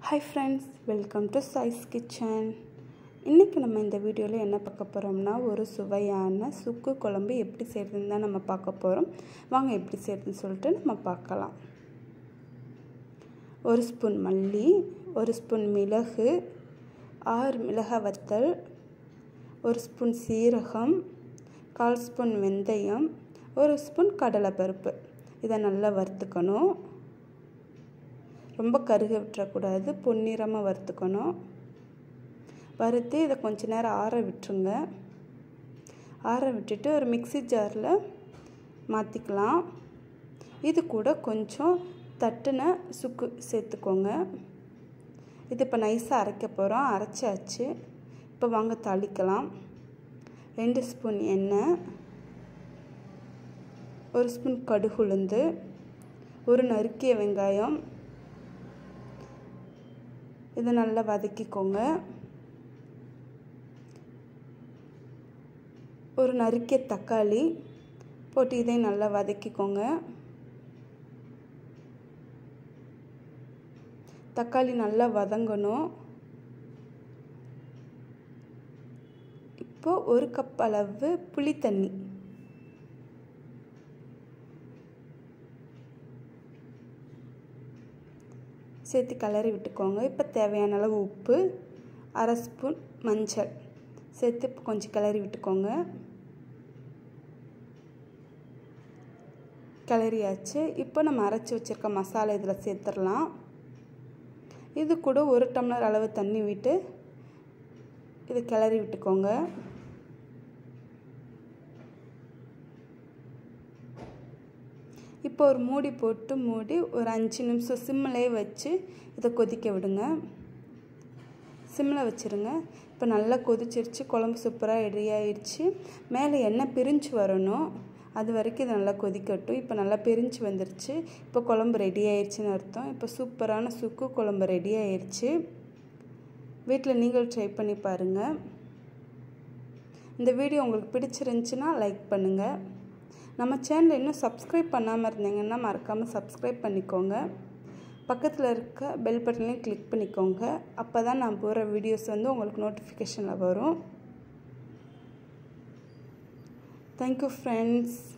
hi friends welcome to size kitchen இன்றைக்கி நம்ம இந்த வீடியோவில் என்ன பார்க்க போகிறோம்னா ஒரு சுவையான சுக்கு குழம்பு எப்படி செய்கிறதுன்னு தான் நம்ம பார்க்க போகிறோம் வாங்க எப்படி செய்கிறதுன்னு சொல்லிட்டு நம்ம பார்க்கலாம் ஒரு ஸ்பூன் மல்லி ஒரு ஸ்பூன் மிளகு ஆறு மிளகாய் வத்தல் ஒரு ஸ்பூன் சீரகம் கால் ஸ்பூன் வெந்தயம் ஒரு ஸ்பூன் கடலைப்பருப்பு இதை நல்லா வறுத்துக்கணும் ரொம்ப கருக விட்டுறக்கூடாது பொன்னிறமாக வறுத்துக்கணும் வறுத்து இதை கொஞ்ச நேரம் ஆற விட்டுருங்க ஆற விட்டுட்டு ஒரு மிக்சி ஜாரில் மாற்றிக்கலாம் இது கூட கொஞ்சம் தட்டுன சுக்கு சேர்த்துக்கோங்க இது இப்போ நைஸாக அரைக்க போகிறோம் அரைச்சாச்சு இப்போ வாங்க தாளிக்கலாம் ரெண்டு ஸ்பூன் எண்ணெய் ஒரு ஸ்பூன் கடுகு உளுந்து ஒரு நறுக்கிய வெங்காயம் இதை நல்லா வதக்கிக்கோங்க ஒரு நறுக்கிய தக்காளி போட்டு இதையும் நல்லா வதக்கிக்கோங்க தக்காளி நல்லா வதங்கணும் இப்போ ஒரு கப் அளவு புளி தண்ணி சேர்த்து கிளறி விட்டுக்கோங்க இப்போ தேவையான அளவு உப்பு அரை ஸ்பூன் மஞ்சள் சேர்த்து கொஞ்சம் கிளறி விட்டுக்கோங்க கிளறியாச்சு இப்போ நம்ம அரைச்சி வச்சுருக்க மசாலா இதில் சேர்த்துடலாம் இது கூட ஒரு டம்ளர் அளவு தண்ணி விட்டு இது கிளறி விட்டுக்கோங்க இப்போ ஒரு மூடி போட்டு மூடி ஒரு அஞ்சு நிமிஷம் சிம்மிலே வச்சு இதை கொதிக்க விடுங்க சிம்மில் வச்சுருங்க இப்போ நல்லா கொதிச்சிருச்சு குழம்பு சூப்பராக ரெடி ஆயிடுச்சு மேலே எண்ணெய் பிரிஞ்சு வரணும் அது வரைக்கும் இது நல்லா கொதிக்கட்டும் இப்போ நல்லா பிரிஞ்சு வந்துருச்சு இப்போ குழம்பு ரெடி ஆயிடுச்சுன்னு அர்த்தம் இப்போ சூப்பரான சுக்கு குழம்பு ரெடி ஆயிடுச்சு வீட்டில் நீங்கள் ட்ரை பண்ணி பாருங்கள் இந்த வீடியோ உங்களுக்கு பிடிச்சிருந்துச்சின்னா லைக் பண்ணுங்கள் நம்ம சேனலை இன்னும் சப்ஸ்கிரைப் பண்ணாமல் இருந்தீங்கன்னா மறக்காமல் சப்ஸ்கிரைப் பண்ணிக்கோங்க பக்கத்தில் இருக்க பெல் பட்டனையும் கிளிக் பண்ணிக்கோங்க அப்போ தான் நான் போகிற வீடியோஸ் வந்து உங்களுக்கு நோட்டிஃபிகேஷனில் வரும் தேங்க்யூ ஃப்ரெண்ட்ஸ்